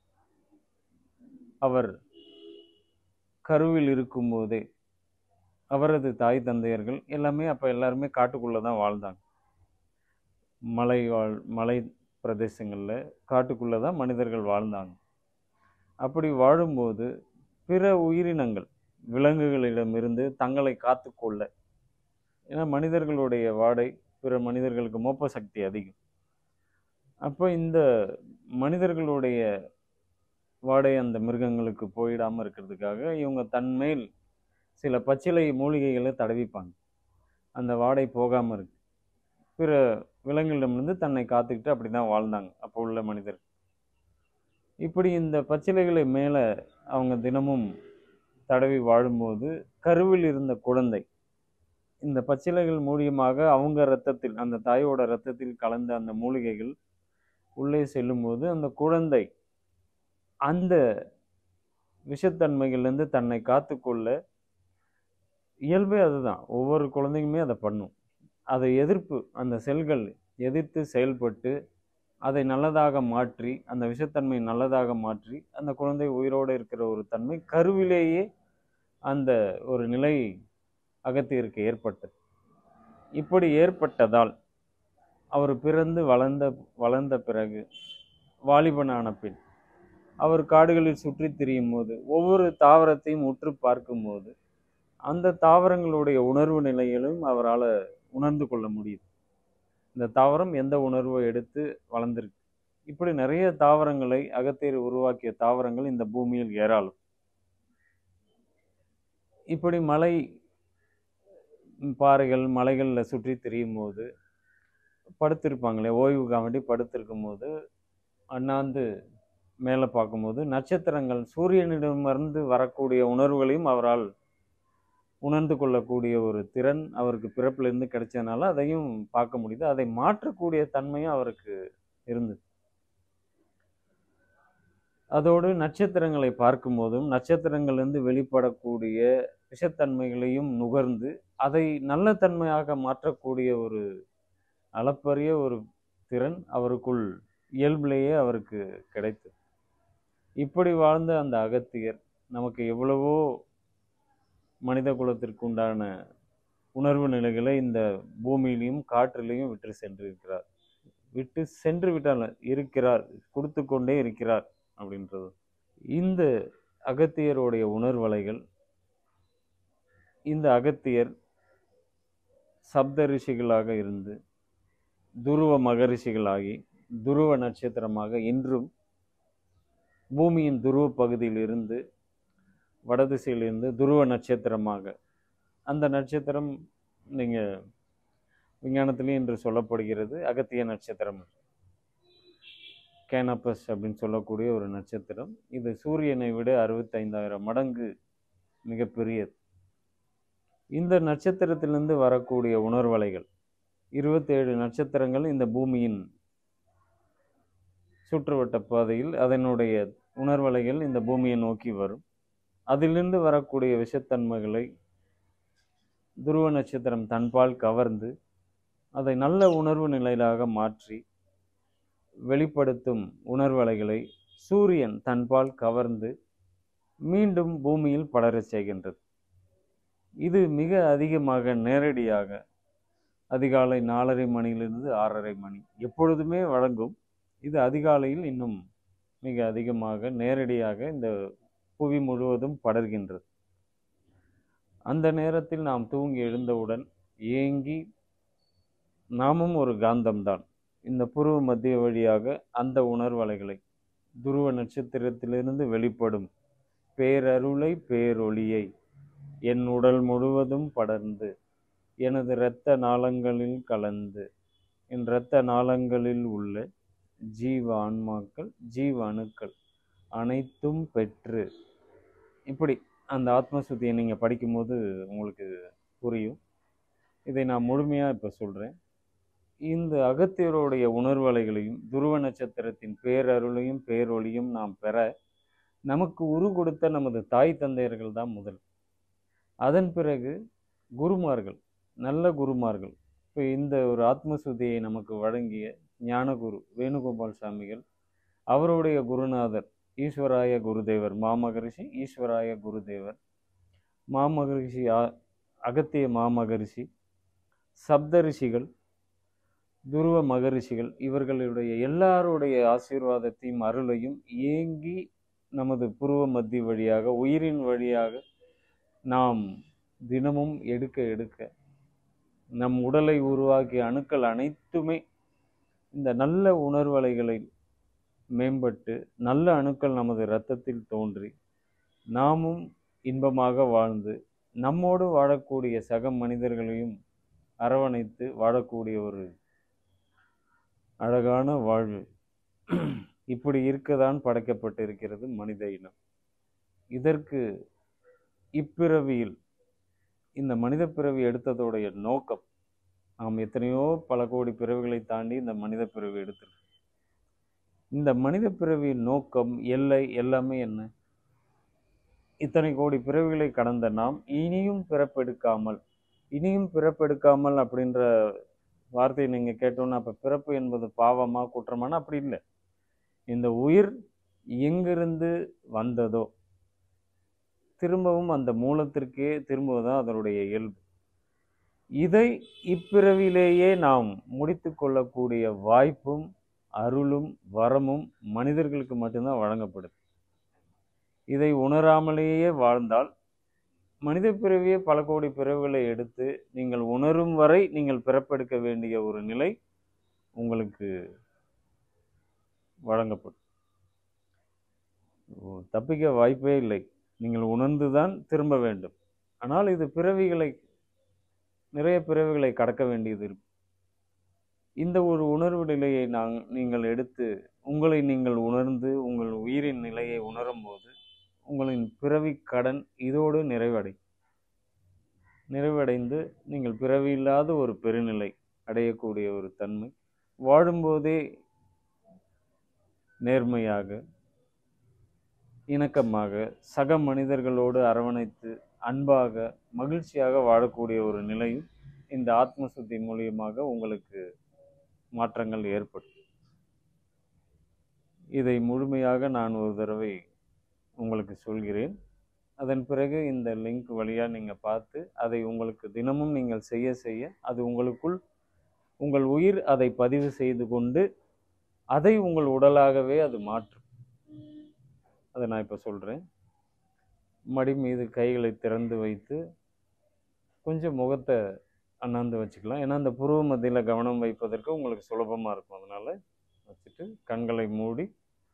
அவர் கருவில் இருக்கும்போதே அவரது தாய் தந்தையர்கள் எல்லாமே அப்போ எல்லாருமே காட்டுக்குள்ளே தான் வாழ்ந்தாங்க மலை வாழ் மலை பிரதேசங்களில் காட்டுக்குள்ளே தான் மனிதர்கள் வாழ்ந்தாங்க அப்படி வாழும்போது பிற உயிரினங்கள் விலங்குகளிடமிருந்து தங்களை காத்துக்கொள்ள ஏன்னா மனிதர்களுடைய வாடை பிற மனிதர்களுக்கு மோப்ப சக்தி அதிகம் அப்போ இந்த மனிதர்களுடைய வாடை அந்த மிருகங்களுக்கு போயிடாமல் இருக்கிறதுக்காக இவங்க தன்மேல் சில பச்சிலை மூலிகைகளை தடவிப்பாங்க அந்த வாடை போகாமல் இருக்கு பிற விலங்குகளிடமிருந்து தன்னை காத்துக்கிட்டு அப்படி தான் வாழ்ந்தாங்க அப்போ உள்ள மனிதர் இப்படி இந்த பச்சிலைகளை மேலே அவங்க தினமும் தடவி வாழும்போது கருவில் இருந்த குழந்தை இந்த பச்சிலைகள் மூலியமாக அவங்க இரத்தத்தில் அந்த தாயோட இரத்தத்தில் கலந்த அந்த மூலிகைகள் உள்ளே செல்லும்போது அந்த குழந்தை அந்த விஷத்தன்மைகள்லேருந்து தன்னை காத்துக்கொள்ள இயல்பே அதுதான் ஒவ்வொரு குழந்தைக்குமே அதை பண்ணும் அதை எதிர்ப்பு அந்த செல்கள் எதிர்த்து செயல்பட்டு அதை நல்லதாக மாற்றி அந்த விஷத்தன்மை நல்லதாக மாற்றி அந்த குழந்தை உயிரோடு இருக்கிற ஒரு தன்மை கருவிலேயே அந்த ஒரு நிலை அகத்தியருக்கு ஏற்பட்டது இப்படி ஏற்பட்டதால் அவர் பிறந்து வளர்ந்த வளர்ந்த பிறகு வாலிபனான பின் அவர் காடுகளில் சுற்றி திரியும் போது ஒவ்வொரு தாவரத்தையும் உற்று பார்க்கும்போது அந்த தாவரங்களுடைய உணர்வு நிலையிலும் அவரால் உணர்ந்து கொள்ள முடியுது இந்த தாவரம் எந்த உணர்வை எடுத்து வளர்ந்துருக்கு இப்படி நிறைய தாவரங்களை அகத்தியர் உருவாக்கிய தாவரங்கள் இந்த பூமியில் ஏராளம் இப்படி மலை பாறைகள் மலைகளில் சுற்றி திரியும் போது படுத்திருப்பாங்களே ஓய்வுக்காக வேண்டி படுத்திருக்கும் போது அண்ணாந்து மேலே பார்க்கும்போது நட்சத்திரங்கள் சூரியனிடமிருந்து வரக்கூடிய உணர்வுகளையும் அவரால் உணர்ந்து கொள்ளக்கூடிய ஒரு திறன் அவருக்கு பிறப்பிலிருந்து கிடைச்சதுனால அதையும் பார்க்க முடியுது அதை மாற்றக்கூடிய தன்மையும் அவருக்கு இருந்தது அதோடு நட்சத்திரங்களை பார்க்கும்போதும் நட்சத்திரங்கள்லேருந்து வெளிப்படக்கூடிய விஷத்தன்மைகளையும் நுகர்ந்து அதை நல்ல தன்மையாக மாற்றக்கூடிய ஒரு அளப்பரிய ஒரு திறன் அவருக்குள் இயல்பிலேயே அவருக்கு கிடைத்தது இப்படி வாழ்ந்த அந்த அகத்தியர் நமக்கு எவ்வளவோ மனித குலத்திற்கு உண்டான உணர்வு நிலைகளை இந்த பூமியிலையும் காற்றிலையும் விட்டு சென்றிருக்கிறார் விட்டு சென்று விட்டால் இருக்கிறார் கொடுத்து கொண்டே இருக்கிறார் அப்படின்றது இந்த அகத்தியருடைய உணர்வலைகள் இந்த அகத்தியர் சப்த ரிஷிகளாக இருந்து துருவ மகரிஷிகளாகி துருவ நட்சத்திரமாக இன்றும் பூமியின் துருவ பகுதியில் இருந்து வடதிசையிலிருந்து துருவ நட்சத்திரமாக அந்த நட்சத்திரம் நீங்கள் விஞ்ஞானத்திலையும் இன்று சொல்லப்படுகிறது அகத்திய நட்சத்திரம் கேனப்பஸ் அப்படின்னு சொல்லக்கூடிய ஒரு நட்சத்திரம் இது சூரியனை விட அறுபத்தைந்தாயிரம் மடங்கு மிகப்பெரியது இந்த நட்சத்திரத்திலிருந்து வரக்கூடிய உணர்வலைகள் இருபத்தேழு நட்சத்திரங்கள் இந்த பூமியின் சுற்றுவட்ட பாதையில் அதனுடைய உணர்வலைகள் இந்த பூமியை நோக்கி வரும் அதிலிருந்து வரக்கூடிய விஷத்தன்மைகளை துருவ நட்சத்திரம் தன்பால் கவர்ந்து அதை நல்ல உணர்வு நிலையிலாக மாற்றி வெளிப்படுத்தும் உணர்வலைகளை சூரியன் தன்பால் கவர்ந்து மீண்டும் பூமியில் படரச் செய்கின்றது இது மிக அதிகமாக நேரடியாக அதிகாலை நாலரை மணியிலிருந்து ஆறரை மணி எப்பொழுதுமே வழங்கும் இது அதிகாலையில் இன்னும் மிக அதிகமாக நேரடியாக இந்த புவி முழுவதும் படர்கின்றது அந்த நேரத்தில் நாம் தூங்கி எழுந்தவுடன் ஏங்கி நாமும் ஒரு காந்தம்தான் இந்த புருவ மத்திய வழியாக அந்த உணர்வலைகளை துருவ நட்சத்திரத்திலிருந்து வெளிப்படும் பேரருளை பேரொளியை என் உடல் முழுவதும் படர்ந்து எனது இரத்த நாளங்களில் கலந்து என் இரத்த நாளங்களில் உள்ள ஜீவ ஆன்மாக்கள் ஜீவ அணுக்கள் அனைத்தும் பெற்று இப்படி அந்த ஆத்மசுத்தியை நீங்கள் படிக்கும்போது உங்களுக்கு புரியும் இதை நான் முழுமையாக இப்போ சொல்கிறேன் இந்த அகத்தியருடைய உணர்வலைகளையும் துருவ நட்சத்திரத்தின் பேரருளையும் பேரொளியும் நாம் பெற நமக்கு உரு கொடுத்த நமது தாய் தந்தையர்கள் தான் முதல் அதன் பிறகு குருமார்கள் நல்ல குருமார்கள் இப்போ இந்த ஒரு ஆத்மசுத்தியை நமக்கு வழங்கிய ஞானகுரு வேணுகோபால் சாமிகள் அவருடைய குருநாதர் ஈஸ்வராய குருதேவர் மாமகரிஷி ஈஸ்வராய குருதேவர் மாமகரிஷி ஆ- அகத்திய மாமகரிஷி சப்தரிஷிகள் துருவ மகரிஷிகள் இவர்களுடைய எல்லாருடைய ஆசீர்வாதத்தையும் அருளையும் ஏங்கி நமது புருவ மத்தி வழியாக உயிரின் வழியாக நாம் தினமும் எடுக்க எடுக்க நம் உடலை உருவாக்கிய அணுக்கள் அனைத்துமே இந்த நல்ல உணர்வலைகளை மேம்பட்டு நல்ல அணுக்கள் நமது இரத்தத்தில் தோன்றி நாமும் இன்பமாக வாழ்ந்து நம்மோடு வாழக்கூடிய சக மனிதர்களையும் அரவணைத்து வாழக்கூடிய ஒரு அழகான வாழ்வு இப்படி இருக்கதான் படைக்கப்பட்டிருக்கிறது மனித இனம் இதற்கு இப்பிறவியில் இந்த மனித பிறவி எடுத்ததோடைய நோக்கம் நாம் எத்தனையோ பல கோடி பிறவிகளை தாண்டி இந்த மனித பிறவி எடுத்திருக்கோம் இந்த மனித பிறவியின் நோக்கம் எல்லை எல்லாமே என்ன இத்தனை கோடி பிறவிகளை கடந்த நாம் இனியும் பிறப்பெடுக்காமல் இனியும் பிறப்பெடுக்காமல் அப்படின்ற வார்த்தையை நீங்கள் கேட்டோன்னா அப்போ பிறப்பு என்பது பாவமா குற்றமானா அப்படி இல்லை இந்த உயிர் எங்கிருந்து வந்ததோ திரும்பவும் அந்த மூலத்திற்கே திரும்புவதுதான் அதனுடைய இயல்பு இதை இப்பிறவிலேயே நாம் முடித்து கொள்ளக்கூடிய வாய்ப்பும் அருளும் வரமும் மனிதர்களுக்கு மட்டும்தான் வழங்கப்படுது இதை உணராமலேயே வாழ்ந்தால் மனித பிறவியே பல கோடி பிறவிகளை எடுத்து நீங்கள் உணரும் வரை நீங்கள் பிறப்பெடுக்க வேண்டிய ஒரு நிலை உங்களுக்கு வழங்கப்படும் ஓ, தப்பிக்க வாய்ப்பே இல்லை நீங்கள் உணர்ந்துதான் திரும்ப வேண்டும் ஆனால் இது பிறவிகளை நிறைய பிறவிகளை கடக்க வேண்டியது இருக்கும் இந்த ஒரு உணர்வு நிலையை நான் நீங்கள் எடுத்து உங்களை நீங்கள் உணர்ந்து உங்கள் உயிரின் நிலையை உணரும் போது உங்களின் பிறவி கடன் இதோடு நிறைவடை நிறைவடைந்து நீங்கள் பிறவி இல்லாத ஒரு பெருநிலை அடையக்கூடிய ஒரு தன்மை வாழும்போதே நேர்மையாக இணக்கமாக சக மனிதர்களோடு அரவணைத்து அன்பாக மகிழ்ச்சியாக வாழக்கூடிய ஒரு நிலையும் இந்த ஆத்ம சுத்தி மூலியமாக உங்களுக்கு மாற்றங்கள் ஏற்படும் இதை முழுமையாக நான் ஒரு தடவை உங்களுக்கு சொல்கிறேன் அதன் பிறகு இந்த லிங்க் வழியாக நீங்கள் பார்த்து அதை உங்களுக்கு தினமும் நீங்கள் செய்ய செய்ய அது உங்களுக்குள் உங்கள் உயிர் அதை பதிவு செய்து கொண்டு அதை உங்கள் உடலாகவே அது மாற்றும் அதை நான் இப்போ சொல்கிறேன் மடி மீது கைகளை திறந்து வைத்து கொஞ்சம் முகத்தை அண்ணாந்து வச்சுக்கலாம் ஏன்னா அந்த புருவ மத்தியில் கவனம் வைப்பதற்கு உங்களுக்கு சுலபமாக இருக்கும் அதனால் வச்சுட்டு கண்களை மூடி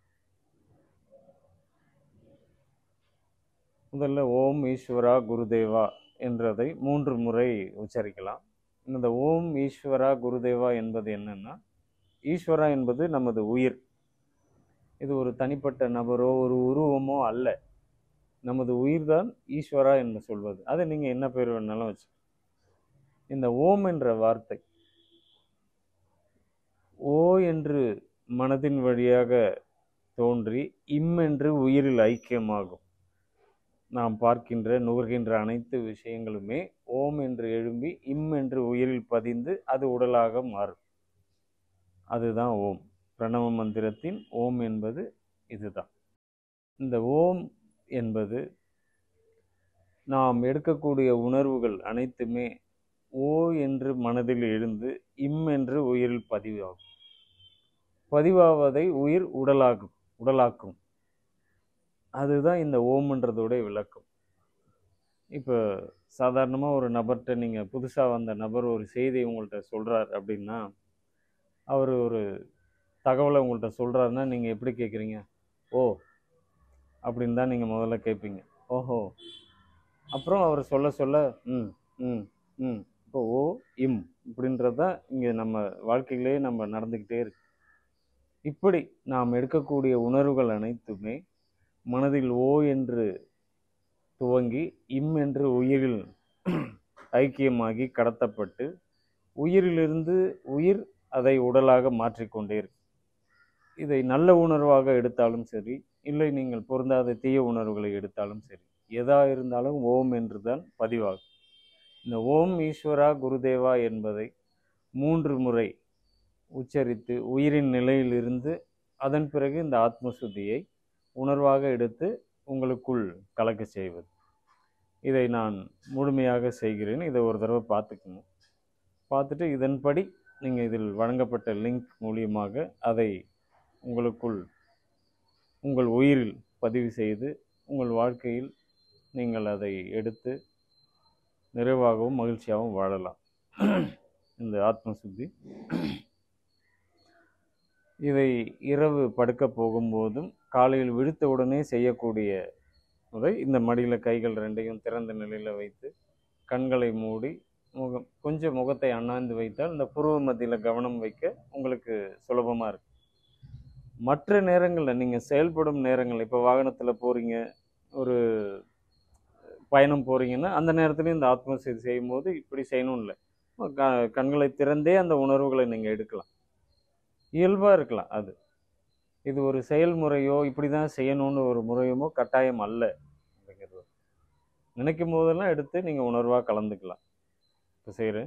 முதல்ல ஓம் ஈஸ்வரா குருதேவா என்றதை மூன்று முறை உச்சரிக்கலாம் இந்த ஓம் ஈஸ்வரா குருதேவா என்பது என்னன்னா ஈஸ்வரா என்பது நமது உயிர் இது ஒரு தனிப்பட்ட நபரோ ஒரு உருவமோ அல்ல நமது உயிர்தான் ஈஸ்வரா என்று சொல்வது அதை நீங்கள் என்ன பேர் வேணாலும் வச்சு இந்த ஓம் என்ற வார்த்தை ஓ என்று மனதின் வழியாக தோன்றி இம் என்று உயிரில் ஐக்கியமாகும் நாம் பார்க்கின்ற நுகர்கின்ற அனைத்து விஷயங்களுமே ஓம் என்று எழும்பி இம் என்று உயிரில் பதிந்து அது உடலாக மாறும் அதுதான் ஓம் பிரணவ மந்திரத்தின் ஓம் என்பது இதுதான் இந்த ஓம் என்பது நாம் எடுக்கக்கூடிய உணர்வுகள் அனைத்துமே ஓ என்று மனதில் எழுந்து இம் என்று உயிரில் பதிவாகும் பதிவாவதை உயிர் உடலாகும் உடலாக்கும் அதுதான் இந்த ஓம்ன்றதோட விளக்கம் இப்போ சாதாரணமாக ஒரு நபர்கிட்ட நீங்கள் புதுசாக வந்த நபர் ஒரு செய்தியை உங்கள்கிட்ட சொல்கிறார் அப்படின்னா அவர் ஒரு தகவலை உங்கள்கிட்ட சொல்கிறாருன்னா நீங்கள் எப்படி கேட்குறீங்க ஓ அப்படின்னு தான் நீங்கள் முதல்ல கேட்பீங்க ஓஹோ அப்புறம் அவர் சொல்ல சொல்ல ம் ம் ம் இப்போ ஓ இம் இப்படின்றது தான் இங்கே நம்ம வாழ்க்கையிலே நம்ம நடந்துக்கிட்டே இருக்கு இப்படி நாம் எடுக்கக்கூடிய உணர்வுகள் அனைத்துமே மனதில் ஓ என்று துவங்கி இம் என்று உயிரில் ஐக்கியமாகி கடத்தப்பட்டு உயிரிலிருந்து உயிர் அதை உடலாக மாற்றிக்கொண்டே இருக்கு இதை நல்ல உணர்வாக எடுத்தாலும் சரி இல்லை நீங்கள் பொருந்தாத தீய உணர்வுகளை எடுத்தாலும் சரி எதா இருந்தாலும் ஓம் என்று தான் பதிவாகும் இந்த ஓம் ஈஸ்வரா குருதேவா என்பதை மூன்று முறை உச்சரித்து உயிரின் நிலையிலிருந்து அதன் பிறகு இந்த ஆத்மசுத்தியை உணர்வாக எடுத்து உங்களுக்குள் கலக்க செய்வது இதை நான் முழுமையாக செய்கிறேன் இதை ஒரு தடவை பார்த்துக்கணும் பார்த்துட்டு இதன்படி நீங்கள் இதில் வழங்கப்பட்ட லிங்க் மூலியமாக அதை உங்களுக்குள் உங்கள் உயிரில் பதிவு செய்து உங்கள் வாழ்க்கையில் நீங்கள் அதை எடுத்து நிறைவாகவும் மகிழ்ச்சியாகவும் வாழலாம் இந்த ஆத்ம சுத்தி இதை இரவு படுக்க போகும்போதும் காலையில் விழுத்த உடனே செய்யக்கூடிய முறை இந்த மடியில் கைகள் ரெண்டையும் திறந்த நிலையில் வைத்து கண்களை மூடி முகம் கொஞ்சம் முகத்தை அண்ணாந்து வைத்தால் இந்த புருவ மத்தியில் கவனம் வைக்க உங்களுக்கு சுலபமாக இருக்கும் மற்ற நேரங்களில் நீங்கள் செயல்படும் நேரங்கள் இப்போ வாகனத்தில் போகிறீங்க ஒரு பயணம் போகிறீங்கன்னா அந்த நேரத்துலையும் இந்த ஆத்ம செய்தி செய்யும்போது இப்படி செய்யணும் இல்லை க கண்களை திறந்தே அந்த உணர்வுகளை நீங்கள் எடுக்கலாம் இயல்பாக இருக்கலாம் அது இது ஒரு செயல்முறையோ இப்படி தான் செய்யணும்னு ஒரு முறையுமோ கட்டாயம் அல்ல அப்படிங்கிறது நினைக்கும் போதெல்லாம் எடுத்து நீங்கள் உணர்வாக கலந்துக்கலாம் இப்போ செய்கிறேன்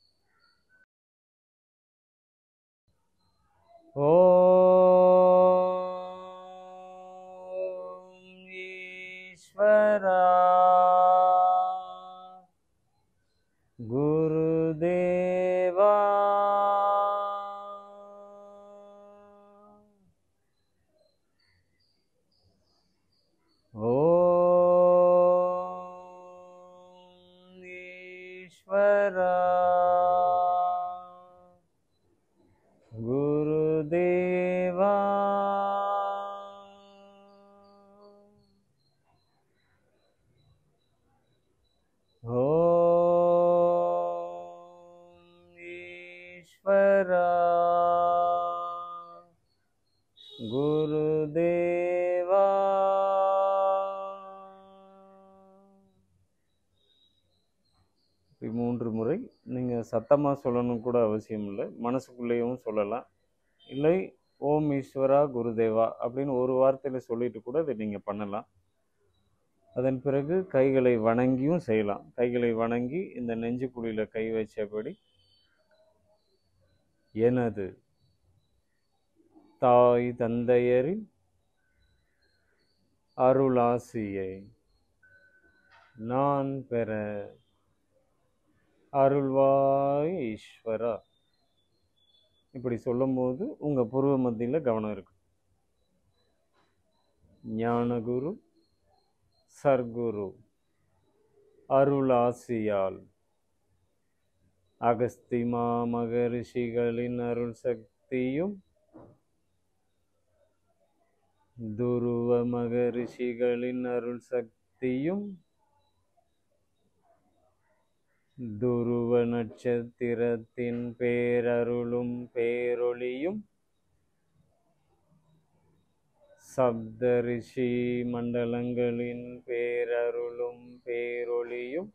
ஓம் ஈஸ்வரா குருதேவா ஓம் ஈஸ்வரா குருதேவா ஓம் ஈஸ்வரா குருதேவா இப்படி மூன்று முறை நீங்கள் சத்தமாக சொல்லணும் கூட அவசியம் இல்லை மனசுக்குள்ளேயும் சொல்லலாம் இல்லை ஓம் ஈஸ்வரா குருதேவா அப்படின்னு ஒரு வார்த்தையில் சொல்லிட்டு கூட இதை நீங்கள் பண்ணலாம் அதன் பிறகு கைகளை வணங்கியும் செய்யலாம் கைகளை வணங்கி இந்த நெஞ்சுக்குழியில் கை வச்சபடி எனது தாய் தந்தையரின் அருளாசியை நான் பெற அருள்வாய் ஈஸ்வரா இப்படி சொல்லும்போது உங்கள் பூர்வ மத்தியில் கவனம் இருக்கும் ஞானகுரு சர்க்குரு அருளாசியால் அகஸ்திமா மகரிஷிகளின் அருள் சக்தியும் துருவ மகரிஷிகளின் அருள் சக்தியும் துருவ நட்சத்திரத்தின் பேரருளும் பேரொளியும் சப்தரிஷி மண்டலங்களின் பேரருளும் பேரொளியும்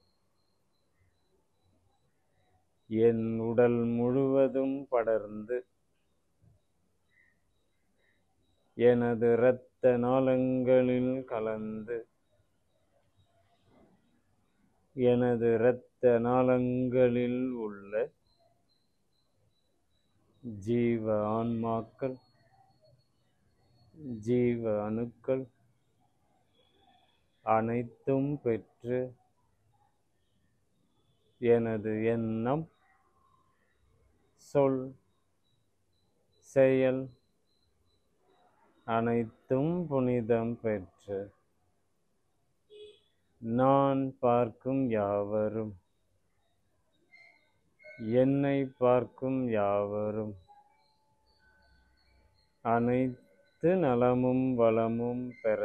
என் உடல் முழுவதும் படர்ந்து எனது இரத்த நாளங்களில் கலந்து எனது இரத்த நாளங்களில் உள்ள ஜீவ ஆன்மாக்கள் ஜீவ அணுக்கள் அனைத்தும் பெற்று எனது எண்ணம் சொல் செயல் அனைத்தும் புனிதம் பெற்று நான் பார்க்கும் யாவரும் என்னை பார்க்கும் யாவரும் அனைத்து நலமும் வளமும் பெற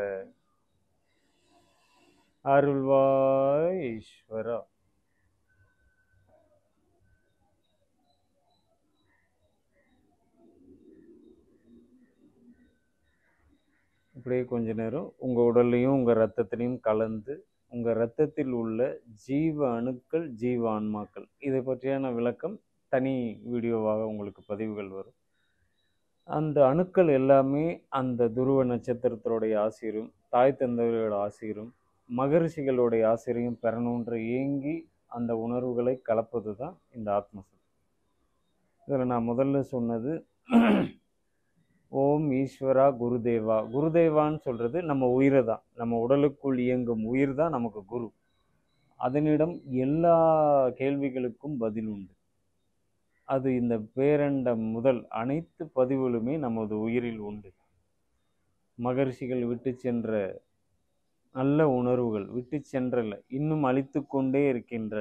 அருள்வாய் ஈஸ்வரா இப்படியே கொஞ்ச நேரம் உங்கள் உடல்லையும் உங்கள் ரத்தத்திலையும் கலந்து உங்கள் ரத்தத்தில் உள்ள ஜீவ அணுக்கள் ஜீவ ஆன்மாக்கள் இதை பற்றியான விளக்கம் தனி வீடியோவாக உங்களுக்கு பதிவுகள் வரும் அந்த அணுக்கள் எல்லாமே அந்த துருவ நட்சத்திரத்தோடைய ஆசிரியரும் தாய் தந்தையோட ஆசிரியரும் மகரிஷிகளுடைய ஆசிரியம் பெறணுன்ற ஏங்கி அந்த உணர்வுகளை கலப்பது தான் இந்த ஆத்மசக்தி இதில் நான் முதல்ல சொன்னது ஓம் ஈஸ்வரா குருதேவா குருதேவான்னு சொல்கிறது நம்ம உயிரை தான் நம்ம உடலுக்குள் இயங்கும் உயிர் தான் நமக்கு குரு அதனிடம் எல்லா கேள்விகளுக்கும் பதில் உண்டு அது இந்த பேரண்டம் முதல் அனைத்து பதிவுகளுமே நமது உயிரில் உண்டு மகர்ஷிகள் விட்டு சென்ற நல்ல உணர்வுகள் விட்டு சென்றல இன்னும் அழித்து கொண்டே இருக்கின்ற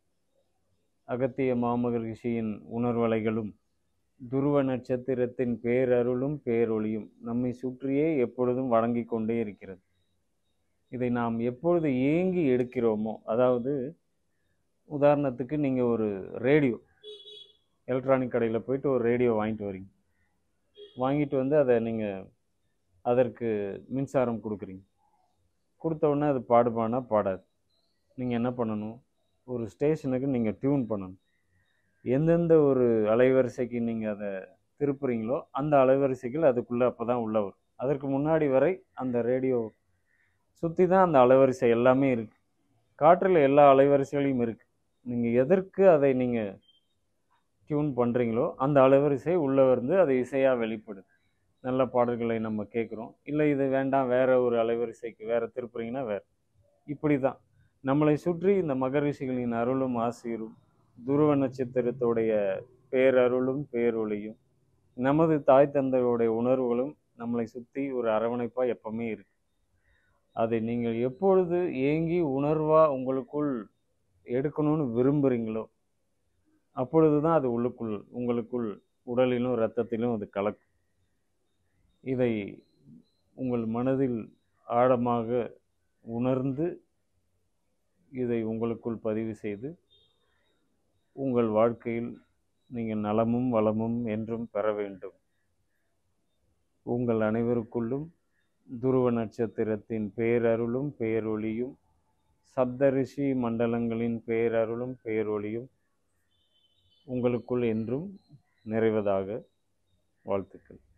அகத்திய மாமகர்ஷியின் உணர்வலைகளும் துருவ நட்சத்திரத்தின் பேரருளும் பேரொளியும் நம்மை சுற்றியே எப்பொழுதும் வழங்கி கொண்டே இருக்கிறது இதை நாம் எப்பொழுது ஏங்கி எடுக்கிறோமோ அதாவது உதாரணத்துக்கு நீங்கள் ஒரு ரேடியோ எலக்ட்ரானிக் கடையில் போயிட்டு ஒரு ரேடியோ வாங்கிட்டு வரீங்க வாங்கிட்டு வந்து அதை நீங்கள் அதற்கு மின்சாரம் கொடுக்குறீங்க கொடுத்த உடனே அது பாடுபானா பாடாது நீங்கள் என்ன பண்ணணும் ஒரு ஸ்டேஷனுக்கு நீங்கள் டியூன் பண்ணணும் எந்தெந்த ஒரு அலைவரிசைக்கு நீங்கள் அதை திருப்புறீங்களோ அந்த அலைவரிசைகள் அதுக்குள்ளே அப்போ தான் உள்ள வரும் அதற்கு முன்னாடி வரை அந்த ரேடியோ சுற்றி தான் அந்த அலைவரிசை எல்லாமே இருக்குது காற்றில் எல்லா அலைவரிசைகளையும் இருக்குது நீங்கள் எதற்கு அதை நீங்கள் டியூன் பண்ணுறீங்களோ அந்த அலைவரிசை உள்ளே வந்து அது இசையாக வெளிப்படுது நல்ல பாடல்களை நம்ம கேட்குறோம் இல்லை இது வேண்டாம் வேறு ஒரு அலைவரிசைக்கு வேறு திருப்புறீங்கன்னா வேறு இப்படி தான் நம்மளை சுற்றி இந்த மகரிஷிகளின் அருளும் ஆசிரும் துருவ நட்சத்திரத்துடைய பேரருளும் பேரொளியும் நமது தாய் தந்தையோடைய உணர்வுகளும் நம்மளை சுற்றி ஒரு அரவணைப்பாக எப்பவுமே இருக்கு அதை நீங்கள் எப்பொழுது ஏங்கி உணர்வாக உங்களுக்குள் எடுக்கணும்னு விரும்புகிறீங்களோ அப்பொழுது தான் அது உள்ளுக்குள் உங்களுக்குள் உடலிலும் இரத்தத்திலும் அது கலக்கும் இதை உங்கள் மனதில் ஆழமாக உணர்ந்து இதை உங்களுக்குள் பதிவு செய்து உங்கள் வாழ்க்கையில் நீங்கள் நலமும் வளமும் என்றும் பெற வேண்டும் உங்கள் அனைவருக்குள்ளும் துருவ நட்சத்திரத்தின் பேரருளும் பேரொளியும் சப்தரிஷி மண்டலங்களின் பேரருளும் பேரொளியும் உங்களுக்குள் என்றும் நிறைவதாக வாழ்த்துக்கள்